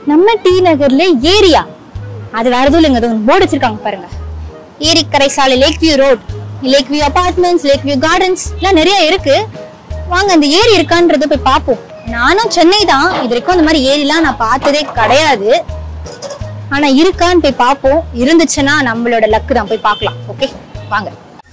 நம்ம டி நகர்ல ஏரியா அது வேற எதுவும் இல்லைங்க போர்டு வச்சிருக்காங்க பாருங்க ஏரிக்கரை சாலை lake view road lake view apartments lake view gardens எல்லாம் நிறைய இருக்கு வாங்க அந்த ஏரி இருக்கான்றத போய் பார்ப்போம் நானும் சென்னை தான் இது வரைக்கும் அந்த மாதிரி ஏரிலாம் நான் பார்த்ததே கிடையாது ஆனா இருக்கான்னு போய் பார்ப்போம் இருந்துச்சுன்னா நம்மளோட லக்கு தான் போய் பார்க்கலாம் ஓகே வாங்க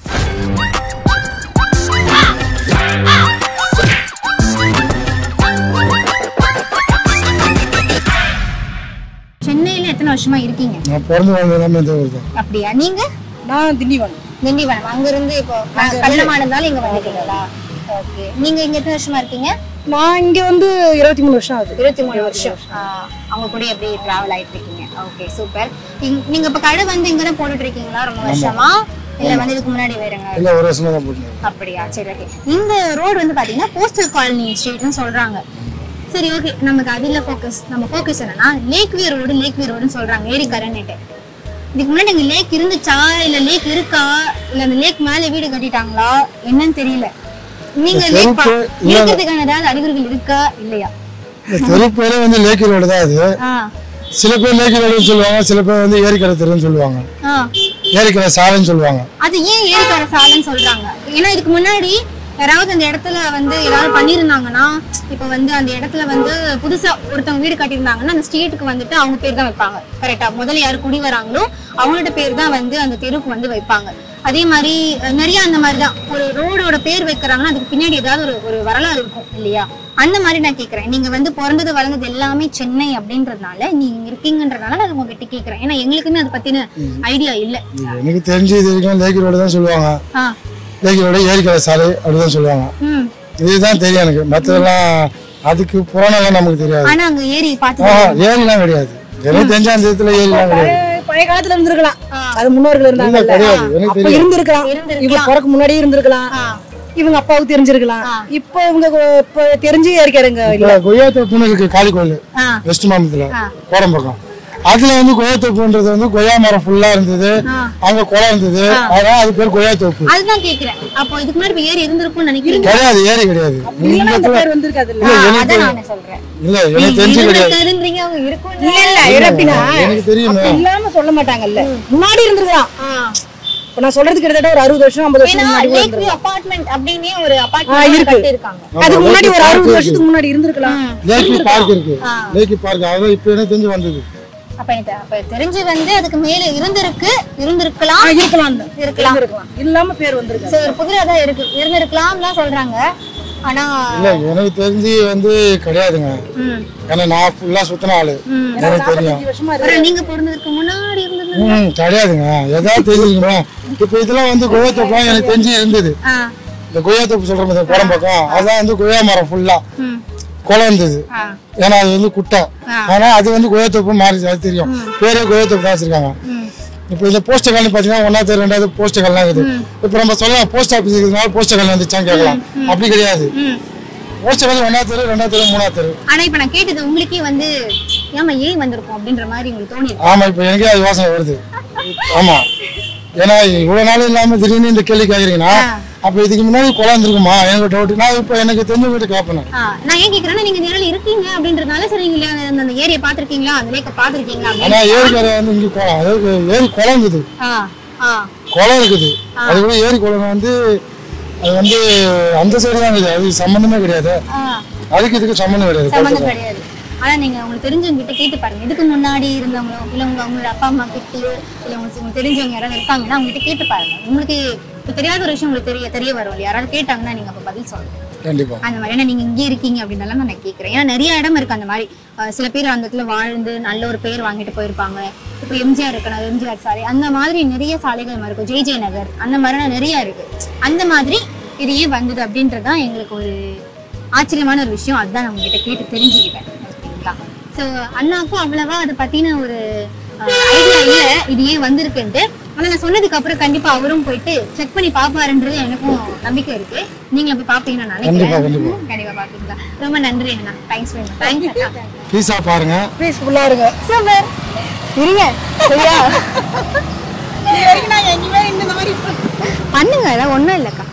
சென்னையில எத்தனை வருஷமா இருக்கீங்க நான் பிறந்து வாழ்ந்த எல்லாமே இந்த ஊர் தான் அப்படியா நீங்க நான் திண்டிவனம் திண்டிவனம் அங்க இருந்து இப்போ கள்ளமானதால இங்க வந்துட்டீங்களா ஓகே நீங்க இங்க எத்தனை வருஷமா இருக்கீங்க நான் இங்க வந்து இருபத்தி மூணு வருஷம் ஆகுது இருபத்தி மூணு வருஷம் ஆஹ் அவங்க கூட எப்படி டிராவல் ஆயிட்டு இருக்கீங்க ஓகே சூப்பர் நீங்க இப்ப கடை வந்து இங்க தான் போட்டுட்டு இருக்கீங்களா ரொம்ப வருஷமா இல்ல வந்து இதுக்கு முன்னாடி வேறங்க இல்லை ஒரு வருஷமா தான் போட்டேன் அப்படியா சரி ஓகே இந்த ரோடு வந்து பாத்தீங்கன்னா போஸ்டல் காலனி ஸ்ட்ரீட்னு சொல்றாங்க சரி ஓகே நமக்கு அதுல ஃபோக்கஸ் நம்ம ஃபோக்கஸ் என்னன்னா lake view road lake view ரோடுன்னு சொல்றாங்க ஏரி கரண்ட்டு இதுக்கு முன்னாடி அங்க லேக் இருந்துச்சா இல்ல லேக் இருக்கா இல்ல அந்த லேக் மேல வீடு கட்டிட்டாங்களா என்னன்னு தெரியல நீங்க லேக் பா- தெருக்கு இருக்கிறதுக்கான ஏதாவது அறிகுறிகள் இருக்கா இல்லையா இந்த தெரு பேரே வந்து லேக்கி ரோடு தான் அது ஆ சில பேர் லேக்கி ரோடுன்னு சொல்லுவாங்க சில பேர் வந்து ஏரிக்கரை தெருன்னு சொல்லுவாங்க ஆ ஏரிக்கரை சாலைன்னு சொல்லுவாங்க அது ஏன் ஏரிக்கரை சாலைன்னு சொல்றாங்க ஏன்னா இதுக்கு முன்னாடி யாராவது அந்த இடத்துல வந்து ஏதாவது பண்ணியிருந்தாங்கன்னா இப்போ வந்து அந்த இடத்துல வந்து புதுசா ஒருத்தவங்க வீடு கட்டியிருந்தாங்கன்னா அந்த ஸ்ட்ரீட்டுக்கு வந்துட்டு அவங்க பேர் தான் வைப்பாங்க கரெக்டா முதல்ல யார் குடி வராங்களோ அவங்களோட பேர் தான் வந்து அந்த தெருவுக்கு வந்து வைப்பாங்க அதே மாதிரி அஹ், நிறைய அந்த மாதிரி தான் ஒரு ரோடோட பேர் வைக்கிறாங்கன்னா அதுக்கு பின்னாடி ஏதாவது ஒரு ஒரு வரலாறு இருக்கும் இல்லையா அந்த மாதிரி நான் கேட்கறேன் நீங்க வந்து பிறந்தது வளர்ந்தது எல்லாமே சென்னை அப்படின்றதுனால நீங்க இருக்கீங்கன்றதுனால நான் உங்ககிட்ட கேட்கறேன் ஏன்னா எங்களுக்குமே அதை பத்தின ஐடியா இல்ல எனக்கு தெரிஞ்சு இது வரைக்கும் லேக்கி ரோடு தான் சொல்லுவாங்க ஆ லேக்கி ரோடு ஏரிக்கரை சாலை அப்படிதான் சொல்லுவாங்க ம் இதுதான் தெரியும் எனக்கு மற்றதெல்லாம் அதுக்கு புராணம்லாம் நமக்கு தெரியாது ஆனா அங்க ஏரி ஆ பாத்து ஏரிலாம் கிடையாது எனக்கு தெரிஞ்ச அந்த இடத்துல ஏரிலாம் கிடையாது பழைய- பழைய காலத்துல இருந்திருக்கலாம் அது முன்னோர்கள் இல்ல இருந்தாங்கல்ல கிடையாது எனக்கு அப்ப தெரியும் இருந்திருக்கலாம் இவங்க பிறக்க முன்னாடியே இருந்திருக்கலாம் இவங்க அப்பாவுக்கு தெரிஞ்சிருக்கலாம் இப்போ இவங்க கொ- இப்ப தெரிஞ்சு இருக்காருங்க இப்போ கொய்யாத்தோப்புன்னு இருக்கு காளி கோயில் ஆ. வெஸ்ட் மாம்பலத்துல கோடம்பக்கம் அதுல வந்து கொய்யாத்தோப்புன்றது வந்து கொய்யா மரம் ஃபுல்லா இருந்தது அங்க குளம் இருந்தது அதனால அது பேர் கொய்யாத்தோப்பு அதுதான் கேக்குறேன் அப்போ இதுக்கு முன்னாடி இப்ப ஏரி இருந்திருக்கும்னு நினைக்கிறீங்க கிடையாது ஏரி கிடையாது இல்லைன்னா அந்த பேர் வந்திருக்காது இல்ல ஆ, அதான் நான் சொல்றேன் இல்ல எனக்கு தெரிஞ்சு கிடையாது இருந்திருக்கீங்க அவங்க இருக்கும் இல்ல இல்ல இறப்பினா எனக்கு தெரியுமே இல்லாம சொல்ல மாட்டாங்கல்ல முன்னாடி இருந்திருக்கலாம் ஆ. இப்ப நான் சொல்றது கிட்டத்தட்ட ஒரு அறுபது வருஷம் ஐம்பது வருஷம் ஏன்னா முன்னாடி கூட லேக் வியூ அபார்ட்மெண்ட் அப்படின்னே ஒரு ஆ, அபார்ட்மெண்ட் இருக்கு. கட்டி இருக்காங்க அதுக்கு முன்னாடி ஒரு அறுபது வருஷத்துக்கு முன்னாடி இருந்திருக்கலாம் லேக்கி பார்க் இருக்கு லேக்கி பார்க் அதான் இப்ப எனக்கு தெரிஞ்சு வந்தது அப்ப எனக்கு அப்ப தெரிஞ்சு வந்து அதுக்கு மேல இருந்திருக்கு இருந்திருக்கலாம் ஆ, இருக்கலாம் தான். இருக்கலாம் இருந்திருக்கலாம் இல்லாம பேர் வந்திருக்காது சரி ஒரு புதிரா தான் இருக்கு இருந்திருக்கலாம்லாம் சொல்றாங்க ஆனா இல்ல எனக்கு தெரிஞ்சு வந்து கிடையாதுங்க ம். ஏன்னா நான் ஃபுல்லா சுத்தின ஆளு எனக்கு தெரியும் அஞ்சு வருஷமா இருக்கு அப்புறம் நீங்க பிறந்ததுக்கு முன்னாடி இருந்தது ம் கிடையாதுங்க ஏதாவது தெரிஞ்சுக்கணுமா இப்ப இதெல்லாம் வந்து கொய்யாத்தோப்பம் எனக்கு தெரிஞ்சு இருந்தது ஆ இந்த கொய்யாத்தோப்பு சொல்ற மாதிரி குளம் பக்கம் அதான் வந்து கொய்யா மரம் ஃபுல்லா ம் குளம் இருந்தது ஆ ஏன்னா அது வந்து குட்டை ஆனா அது வந்து கொய்யாத்தோப்பு மாறிச்சு அது தெரியும் பேரே கொய்யாத்தோப்பு தான் வச்சிருக்காங்க ம் இப்போ இந்த போஸ்ட் காலனி பார்த்தீங்கன்னா ஒன்றாவது ரெண்டாவது போஸ்ட் காலலாம் இருக்குது இப்போ நம்ம சொல்லலாம் போஸ்ட் ஆஃபீஸ் இருக்கிறதுனால போஸ்ட் காலனி வந்துச்சான்னு கேட்கலாம் அப்படி கிடையாது ம் போஸ்ட் காலனி ஒன்றாவது தெரு ரெண்டாவது தெரு மூணாவது தெரு ஆனா இப்ப நான் கேட்டது உங்களுக்கே வந்து ஏமா ஏன் வந்திருக்கோம் அப்படின்ற மாதிரி உங்களுக்கு தோணி ஆமா இப்போ எனக்கே அது யோசனை வருது ஆமா ஏன்னா இவ்வளவு நாள் இல்லாம திடீர்னு இந்த கேள்வி கேக்குறீங்கன்னா அப்ப இதுக்கு முன்னாடி குளம் இருந்திருக்குமா எனக்கு டவுட் நான் இப்போ எனக்கு தெரிஞ்சவங்கிட்ட கேட்பேன் நான். நான் ஏன் கேக்குறேன்னா நீங்க இந்த இடத்துல இருக்கீங்க அப்படின்றதுனால சரி நீங்க அந்த- அந்த ஏரியா பாத்திருக்கீங்களா அந்த லேக்க பாத்திருக்கீங்களா ஆனா ஏரிக்கரை வந்து இங்க குளம் அதாவது ஏரி குளம் இருக்குது ஆ ஆ குளம் இருக்குது அது கூட ஏரி குளம் வந்து அது வந்து அந்த சைடு தான் இருக்குது அது சம்மந்தமே கிடையாது ஆ அதுக்கு இதுக்கு சம்மந்தம் கிடையாது சம்மந்தம் கிடையாது ஆனா நீங்க உங்களுக்கு தெரிஞ்சவங்க கிட்ட கேட்டு பாருங்க இதுக்கு முன்னாடி இருந்தவங்களோ இல்ல உங்க உங்களோட அப்பா அம்மா கிட்டயோ இல்ல உங்களுக்கு உங்களுக்கு தெரிஞ்சவங்க யாராவது இருக்காங்கன்னா அவங்க கிட்ட கேட்டு பாருங்க உங்களுக்கு இப்ப தெரியாத ஒரு விஷயம் உங்களுக்கு தெரிய தெரிய வரும் இல்லையா? யாராவது கேட்டாங்கன்னா நீங்க அப்ப பதில் சொல்லுங்க கண்டிப்பா அந்த மாதிரி ஏன்னா நீங்க இங்கே இருக்கீங்க அப்படின்னால நான் கேட்குறேன் ஏன்னா நிறைய இடம் இருக்கு அந்த மாதிரி அஹ் சில பேர் அந்த இடத்துல வாழ்ந்து நல்ல ஒரு பேர் வாங்கிட்டு போயிருப்பாங்க இப்போ எம்ஜிஆர் இருக்கணும் எம்ஜிஆர் சாலை அந்த மாதிரி நிறைய சாலைகள் மாதிரி இருக்கும் ஜெய் ஜெய் நகர் அந்த மாதிரிலாம் நிறைய இருக்கு அந்த மாதிரி இது ஏன் வந்தது அப்படின்றது தான் எங்களுக்கு ஒரு ஆச்சரியமான ஒரு விஷயம் அதுதான் நான் உங்ககிட்ட கேட்டு தெரிஞ்சுக்கிட்டேன் ஓகேங்களா ஸோ அண்ணாக்கும் அவ்வளவா அதை பத்தின ஒரு ஐடியா இல்லை இது ஏன் வந்திருக்குன்ட்டு ஆனா நான் சொன்னதுக்கு அப்புறம் கண்டிப்பா அவரும் போயிட்டு செக் பண்ணி பாப்பாருன்றது எனக்கும் நம்பிக்கை இருக்கு நீங்களும் போய் பாப்பீங்கன்னு நான் கண்டிப்பா, நினைக்கிறேன் கண்டிப்பா. கண்டிப்பா பாப்பீங்களா ரொம்ப நன்றி அண்ணா தேங்க்ஸ் தேங்க்ஸ் அண்ணா பீஸா பாருங்க பீஸ்ஃபுல்லா இருங்க சூப்பர் இருங்க சரியா நான் எங்கேயுமே இந்த மாதிரி பண்ணுங்க அதான் ஒண்ணும் இல்லக்கா